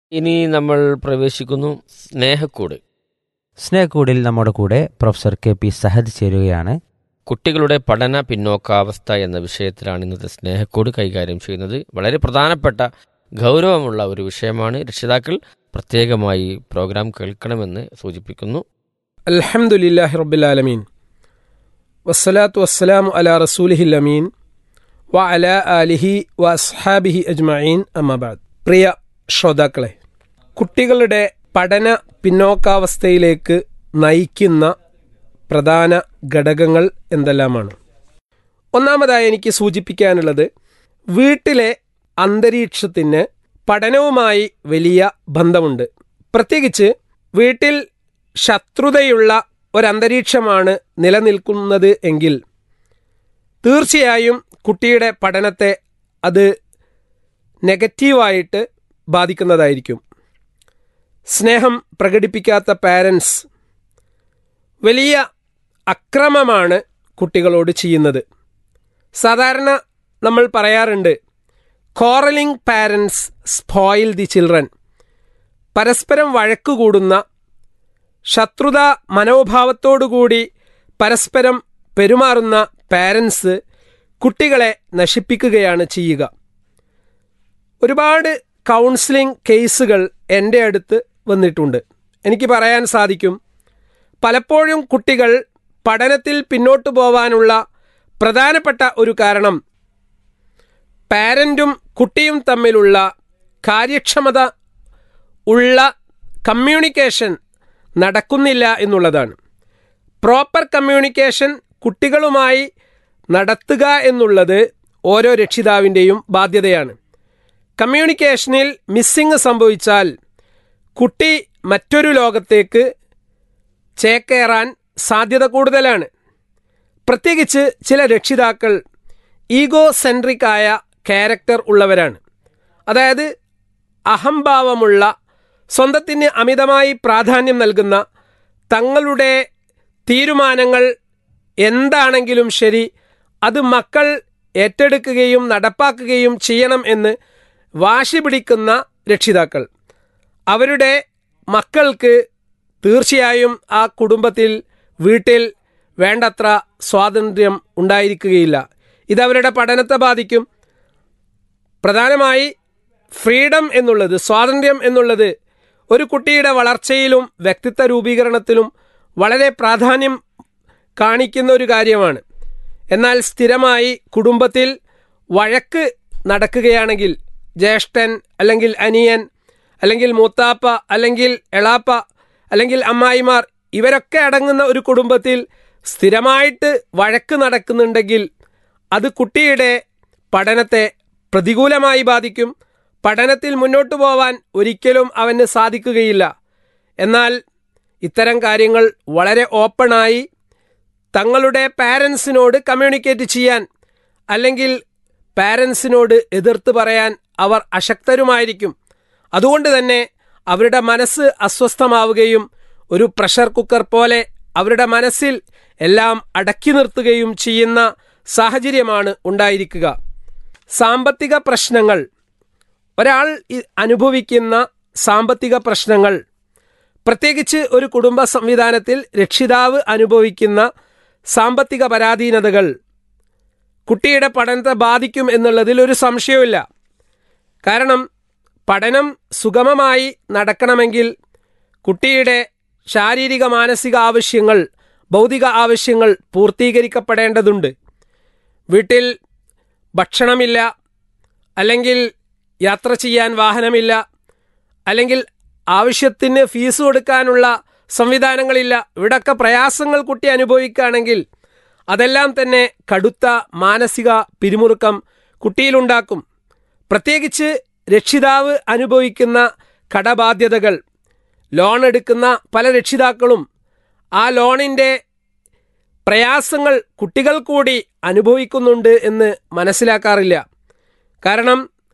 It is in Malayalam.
ഇനി നമ്മൾ പ്രവേശിക്കുന്നു സ്നേഹക്കൂട് സ്നേഹക്കൂടിൽ നമ്മുടെ കൂടെ പ്രൊഫസർ കെ പി സഹദ് ചേരുകയാണ് കുട്ടികളുടെ പഠന പിന്നോക്കാവസ്ഥ എന്ന വിഷയത്തിലാണ് ഇന്നത്തെ സ്നേഹക്കൂട് കൈകാര്യം ചെയ്യുന്നത് വളരെ പ്രധാനപ്പെട്ട ഗൗരവമുള്ള ഒരു വിഷയമാണ് രക്ഷിതാക്കൾ പ്രത്യേകമായി പ്രോഗ്രാം കേൾക്കണമെന്ന് സൂചിപ്പിക്കുന്നു അൽഹംദുലില്ലാഹി റബ്ബിൽ ആലമീൻ വസ്സലാത്തു വസ്സലാമു അലാ റസൂലിഹിൽ അമീൻ വ അലാ ആലിഹി വ അസ്ഹാബിഹി അജ്മഈൻ അമ്മബാദ് പ്രിയ ശ്രോതാക്കളെ കുട്ടികളുടെ പഠന പിന്നോക്കാവസ്ഥയിലേക്ക് നയിക്കുന്ന പ്രധാന ഘടകങ്ങൾ എന്തെല്ലാമാണ് ഒന്നാമതായി എനിക്ക് സൂചിപ്പിക്കാനുള്ളത് വീട്ടിലെ അന്തരീക്ഷത്തിന് പഠനവുമായി വലിയ ബന്ധമുണ്ട് പ്രത്യേകിച്ച് വീട്ടിൽ ശത്രുതയുള്ള ഒരന്തരീക്ഷമാണ് നിലനിൽക്കുന്നത് എങ്കിൽ തീർച്ചയായും കുട്ടിയുടെ പഠനത്തെ അത് നെഗറ്റീവായിട്ട് ബാധിക്കുന്നതായിരിക്കും സ്നേഹം പ്രകടിപ്പിക്കാത്ത പാരൻസ് വലിയ അക്രമമാണ് കുട്ടികളോട് ചെയ്യുന്നത് സാധാരണ നമ്മൾ പറയാറുണ്ട് quarrelling parents spoil the children പരസ്പരം വഴക്കുകൂടുന്ന ശത്രുത മനോഭാവത്തോടുകൂടി പരസ്പരം പെരുമാറുന്ന പാരൻസ് കുട്ടികളെ നശിപ്പിക്കുകയാണ് ചെയ്യുക ഒരുപാട് കൗൺസിലിംഗ് കേസുകൾ എൻ്റെ അടുത്ത് വന്നിട്ടുണ്ട് എനിക്ക് പറയാൻ സാധിക്കും പലപ്പോഴും കുട്ടികൾ പഠനത്തിൽ പിന്നോട്ടു പോവാനുള്ള പ്രധാനപ്പെട്ട ഒരു കാരണം പാരൻറ്റും കുട്ടിയും തമ്മിലുള്ള കാര്യക്ഷമത ഉള്ള കമ്മ്യൂണിക്കേഷൻ നടക്കുന്നില്ല എന്നുള്ളതാണ് പ്രോപ്പർ കമ്മ്യൂണിക്കേഷൻ കുട്ടികളുമായി നടത്തുക എന്നുള്ളത് ഓരോ രക്ഷിതാവിൻ്റെയും ബാധ്യതയാണ് കമ്മ്യൂണിക്കേഷനിൽ മിസ്സിങ് സംഭവിച്ചാൽ കുട്ടി മറ്റൊരു ലോകത്തേക്ക് ചേക്കേറാൻ സാധ്യത കൂടുതലാണ് പ്രത്യേകിച്ച് ചില രക്ഷിതാക്കൾ ഈഗോ സെൻട്രിക് ആയ ക്യാരക്ടർ ഉള്ളവരാണ് അതായത് അഹംഭാവമുള്ള സ്വന്തത്തിന് അമിതമായി പ്രാധാന്യം നൽകുന്ന തങ്ങളുടെ തീരുമാനങ്ങൾ എന്താണെങ്കിലും ശരി അത് മക്കൾ ഏറ്റെടുക്കുകയും നടപ്പാക്കുകയും ചെയ്യണം എന്ന് വാശി പിടിക്കുന്ന രക്ഷിതാക്കൾ അവരുടെ മക്കൾക്ക് തീർച്ചയായും ആ കുടുംബത്തിൽ വീട്ടിൽ വേണ്ടത്ര സ്വാതന്ത്ര്യം ഉണ്ടായിരിക്കുകയില്ല ഇതവരുടെ പഠനത്തെ ബാധിക്കും പ്രധാനമായി ഫ്രീഡം എന്നുള്ളത് സ്വാതന്ത്ര്യം എന്നുള്ളത് ഒരു കുട്ടിയുടെ വളർച്ചയിലും വ്യക്തിത്വ രൂപീകരണത്തിലും വളരെ പ്രാധാന്യം കാണിക്കുന്ന ഒരു കാര്യമാണ് എന്നാൽ സ്ഥിരമായി കുടുംബത്തിൽ വഴക്ക് നടക്കുകയാണെങ്കിൽ ജ്യേഷ്ഠൻ അല്ലെങ്കിൽ അനിയൻ അല്ലെങ്കിൽ മൂത്താപ്പ അല്ലെങ്കിൽ എളാപ്പ അല്ലെങ്കിൽ അമ്മായിമാർ ഇവരൊക്കെ അടങ്ങുന്ന ഒരു കുടുംബത്തിൽ സ്ഥിരമായിട്ട് വഴക്ക് നടക്കുന്നുണ്ടെങ്കിൽ അത് കുട്ടിയുടെ പഠനത്തെ പ്രതികൂലമായി ബാധിക്കും പഠനത്തിൽ മുന്നോട്ടു പോവാൻ ഒരിക്കലും അവന് സാധിക്കുകയില്ല എന്നാൽ ഇത്തരം കാര്യങ്ങൾ വളരെ ഓപ്പണായി തങ്ങളുടെ പാരൻസിനോട് കമ്മ്യൂണിക്കേറ്റ് ചെയ്യാൻ അല്ലെങ്കിൽ പാരൻസിനോട് എതിർത്ത് പറയാൻ അവർ അശക്തരുമായിരിക്കും അതുകൊണ്ട് തന്നെ അവരുടെ മനസ്സ് അസ്വസ്ഥമാവുകയും ഒരു പ്രഷർ കുക്കർ പോലെ അവരുടെ മനസ്സിൽ എല്ലാം അടക്കി നിർത്തുകയും ചെയ്യുന്ന സാഹചര്യമാണ് ഉണ്ടായിരിക്കുക സാമ്പത്തിക പ്രശ്നങ്ങൾ ഒരാൾ ഇ- അനുഭവിക്കുന്ന സാമ്പത്തിക പ്രശ്നങ്ങൾ പ്രത്യേകിച്ച് ഒരു കുടുംബ സംവിധാനത്തിൽ രക്ഷിതാവ് അനുഭവിക്കുന്ന സാമ്പത്തിക പരാധീനതകൾ കുട്ടിയുടെ പഠനത്തെ ബാധിക്കും എന്നുള്ളതിൽ ഒരു സംശയവുമില്ല കാരണം പഠനം സുഗമമായി നടക്കണമെങ്കിൽ കുട്ടിയുടെ ശാരീരിക മാനസിക ആവശ്യങ്ങൾ ഭൗതിക ആവശ്യങ്ങൾ പൂർത്തീകരിക്കപ്പെടേണ്ടതുണ്ട് വീട്ടിൽ ഭക്ഷണമില്ല അല്ലെങ്കിൽ യാത്ര ചെയ്യാൻ വാഹനമില്ല അല്ലെങ്കിൽ ആവശ്യത്തിന് ഫീസ് കൊടുക്കാനുള്ള സംവിധാനങ്ങളില്ല ഇവിടൊക്കെ പ്രയാസങ്ങൾ കുട്ടി അനുഭവിക്കുകയാണെങ്കിൽ അതെല്ലാം തന്നെ കടുത്ത മാനസിക പിരിമുറുക്കം കുട്ടിയിലുണ്ടാക്കും പ്രത്യേകിച്ച് രക്ഷിതാവ് അനുഭവിക്കുന്ന കടബാധ്യതകൾ ലോൺ എടുക്കുന്ന പല രക്ഷിതാക്കളും ആ ലോണിൻ്റെ പ്രയാസങ്ങൾ കുട്ടികൾ കൂടി അനുഭവിക്കുന്നുണ്ട് എന്ന് മനസ്സിലാക്കാറില്ല കാരണം